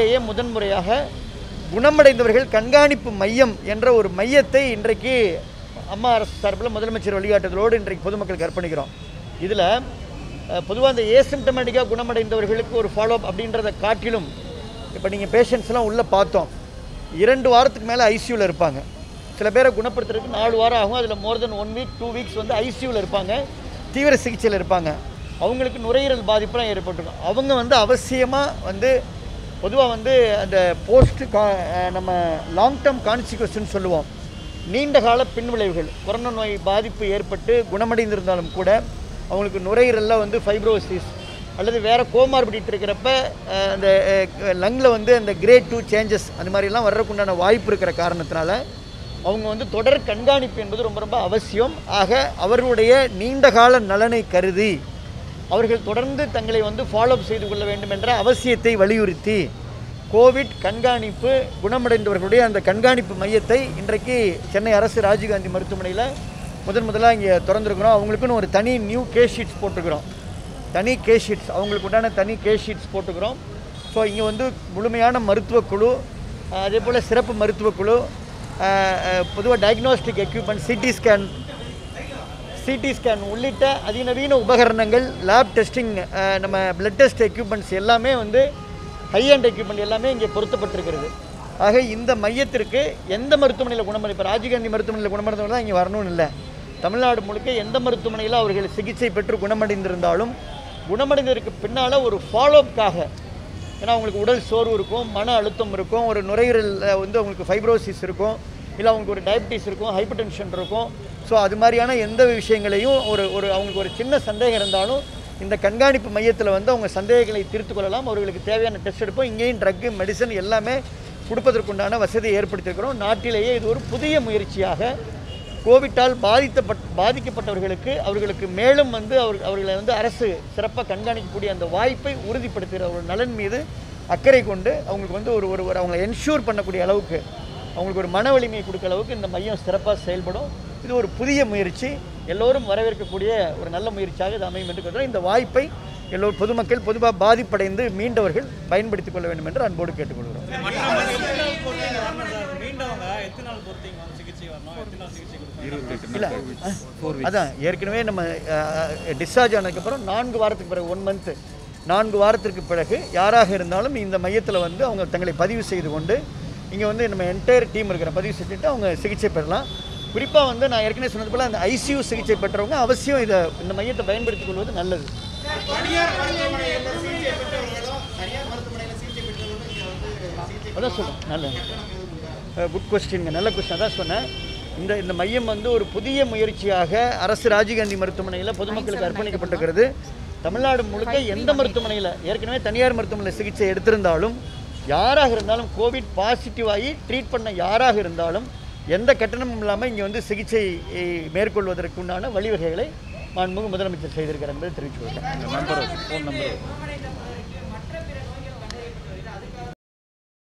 நாட்டிலேயே முதன்முறையாக குணமடைந்தவர்கள் கண்காணிப்பு மையம் என்ற ஒரு மையத்தை இன்றைக்கு அம்மா அரசு சார்பில் முதலமைச்சர் வழிகாட்டுதலோடு இன்றைக்கு பொதுமக்களுக்கு அர்ப்பணிக்கிறோம் இதில் பொதுவாக அந்த ஏசிம்டமேட்டிக்காக குணமடைந்தவர்களுக்கு ஒரு ஃபாலோ அப் அப்படின்றத காட்டிலும் இப்போ நீங்கள் பேஷண்ட்ஸ்லாம் உள்ளே பார்த்தோம் இரண்டு வாரத்துக்கு மேலே ஐசியூவில் இருப்பாங்க சில பேரை குணப்படுத்துறதுக்கு நாலு வாரம் ஆகும் அதில் more than one week two weeks வந்து ஐசியூவில் இருப்பாங்க தீவிர சிகிச்சையில் இருப்பாங்க அவங்களுக்கு நுரையீரல் பாதிப்புலாம் ஏற்பட்டிருக்கும் அவங்க வந்து அவசியமாக வந்து பொதுவாக வந்து அந்த போஸ்ட் கா அஹ் நம்ம லாங் டேர்ம் கான்சிக்வன்ஸ்னு சொல்லுவோம் நீண்ட கால பின்விளைவுகள் கொரோனா நோய் பாதிப்பு ஏற்பட்டு குணமடைந்திருந்தாலும் கூட அவங்களுக்கு நுரையீரலில் வந்து ஃபைப்ரோசிஸ் அல்லது வேறு கோமார்பிடிட்டு இருக்கிறப்ப அஹ், அந்த லங்கில் வந்து அந்த கிரேட் டூ சேஞ்சஸ் அந்த மாதிரிலாம் வர்றதுக்குண்டான வாய்ப்பு இருக்கிற காரணத்தினால அவங்க வந்து தொடர் கண்காணிப்பு என்பது ரொம்ப ரொம்ப அவசியம் ஆக அவர்களுடைய நீண்டகால நலனை கருதி அவர்கள் தொடர்ந்து தங்களை வந்து ஃபாலோ செய்து கொள்ள வேண்டும் என்ற அவசியத்தை வலியுறுத்தி கோவிட் கண்காணிப்பு குணமடைந்தவர்களுடைய அந்த கண்காணிப்பு மையத்தை இன்றைக்கு சென்னை அரசு ராஜீவ்காந்தி மருத்துவமனையில் முதன் முதலாக இங்கே திறந்துருக்குறோம் அவங்களுக்குன்னு ஒரு தனி நியூ கேஸ் ஷீட்ஸ் போட்டிருக்கிறோம் தனி கேஸ் ஷீட்ஸ் அவங்களுக்கு உண்டான தனி கேஸ் ஷீட்ஸ் போட்டுக்கிறோம் ஸோ இங்கே வந்து முழுமையான மருத்துவக் குழு அஹ், அதே போல் சிறப்பு மருத்துவக் குழு பொதுவாக diagnostic equipment CT scan CT scan உள்ளிட்ட அதிநவீன உபகரணங்கள் லேப் டெஸ்டிங் நம்ம பிளட் டெஸ்ட் எக்யூப்மெண்ட்ஸ் எல்லாமே வந்து ஹை அண்ட் எக்யூப்மெண்ட் எல்லாமே இங்கே பொருத்தப்பட்டிருக்கிறது ஆக இந்த மையத்திற்கு எந்த மருத்துவமனையில் குணமடை இப்போ ராஜீவ்காந்தி மருத்துவமனையில் குணமடைந்தவங்க தான் இங்கே வரணும்னு இல்லை தமிழ்நாடு முழுக்க எந்த மருத்துவமனையில் அவர்கள் சிகிச்சை பெற்று குணமடைந்திருந்தாலும் குணமடைந்ததற்கு பின்னால் ஒரு ஃபாலோஅப்காக ஏன்னா அவங்களுக்கு உடல் சோர்வு இருக்கும் மன அழுத்தம் இருக்கும் ஒரு நுரையீரலில் வந்து அவங்களுக்கு ஃபைப்ரோசிஸ் இருக்கும் இல்லை அவங்களுக்கு ஒரு டயபிட்டிஸ் இருக்கும் ஹைப்பர் டென்ஷன் இருக்கும் ஸோ அது மாதிரியான எந்த விஷயங்களையும் ஒரு ஒரு அவங்களுக்கு ஒரு சின்ன சந்தேகம் இருந்தாலும் இந்த கண்காணிப்பு மையத்தில் வந்து அவங்க சந்தேகங்களை தீர்த்து கொள்ளலாம் அவர்களுக்கு தேவையான டெஸ்ட் எடுப்போம் இங்கேயும் ட்ரக்கு மெடிசன் எல்லாமே கொடுப்பதற்குண்டான வசதியை ஏற்படுத்தியிருக்கிறோம் நாட்டிலேயே இது ஒரு புதிய முயற்சியாக கோவிட்டால் பாதித்தப்பட் பாதிக்கப்பட்டவர்களுக்கு அவர்களுக்கு மேலும் வந்து அவர் அவர்களை வந்து அரசு சிறப்பாக கண்காணிக்கக்கூடிய அந்த வாய்ப்பை உறுதிப்படுத்துகிற ஒரு நலன் மீது அக்கறை கொண்டு அவங்களுக்கு வந்து ஒரு ஒரு ஒரு அவங்களை என்ஷூர் பண்ணக்கூடிய அளவுக்கு அவங்களுக்கு ஒரு மன வலிமையை கொடுக்க அளவுக்கு இந்த மையம் சிறப்பாக செயல்படும் இது ஒரு புதிய முயற்சி எல்லோரும் வரவேற்கக்கூடிய ஒரு நல்ல முயற்சியாக இது அமையும் என்று கருதுகிறோம் இந்த வாய்ப்பை எல்லோரும் பொதுமக்கள் பொதுவாக பாதிப்படைந்து மீண்டவர்கள் பயன்படுத்திக் கொள்ள வேண்டும் என்று அன்போடு கேட்டுக்கொள்கிறோம் மீண்டவங்க எத்தனை நாள் பொறுத்தீங்க வந்து சிகிச்சை வரணும் எத்தனை நாள் சிகிச்சை கொடுப்பாங்க இல்லை அதான் ஏற்கனவே நம்ம டிஸ்சார்ஜ் ஆனதுக்கப்புறம் நான்கு வாரத்துக்கு பிறகு ஒன் மந்த்து நான்கு வாரத்திற்கு பிறகு யாராக இருந்தாலும் இந்த மையத்தில் வந்து அவங்க தங்களை பதிவு செய்து கொண்டு இங்கே வந்து நம்ம என்டையர் டீம் இருக்கிற பதிவு செஞ்சுட்டு அவங்க சிகிச்சை பெறலாம் குறிப்பாக வந்து நான் ஏற்கனவே சொன்னது போல் அந்த ஐசியூ சிகிச்சை பெற்றவங்க அவசியம் இதை இந்த மையத்தை பயன்படுத்திக் கொள்வது நல்லது அதான் சொல்றேன் நல்ல குட் கொஸ்டின்ங்க நல்ல கொஸ்டின் அதான் சொன்னேன் இந்த இந்த மையம் வந்து ஒரு புதிய முயற்சியாக அரசு ராஜீவ்காந்தி மருத்துவமனையில் பொதுமக்களுக்கு அர்ப்பணிக்கப்பட்டிருக்கிறது தமிழ்நாடு முழுக்க எந்த மருத்துவமனையில் ஏற்கனவே தனியார் மருத்துவமனையில் சிகிச்சை எடுத்திருந்தாலும் யாராக இருந்தாலும் கோவிட் பாசிட்டிவ் ஆகி ட்ரீட் பண்ண யாராக இருந்தாலும் எந்த கட்டணமும் இல்லாமல் இங்கே வந்து சிகிச்சை eh, மேற்கொள்வதற்குண்டான வழிவகைகளை மாண்புமிகு முதலமைச்சர் செய்திருக்கிறார் என்பதை தெரிவித்துக் கொள்கிறேன் நம்பர் ஃபோன் நம்பர்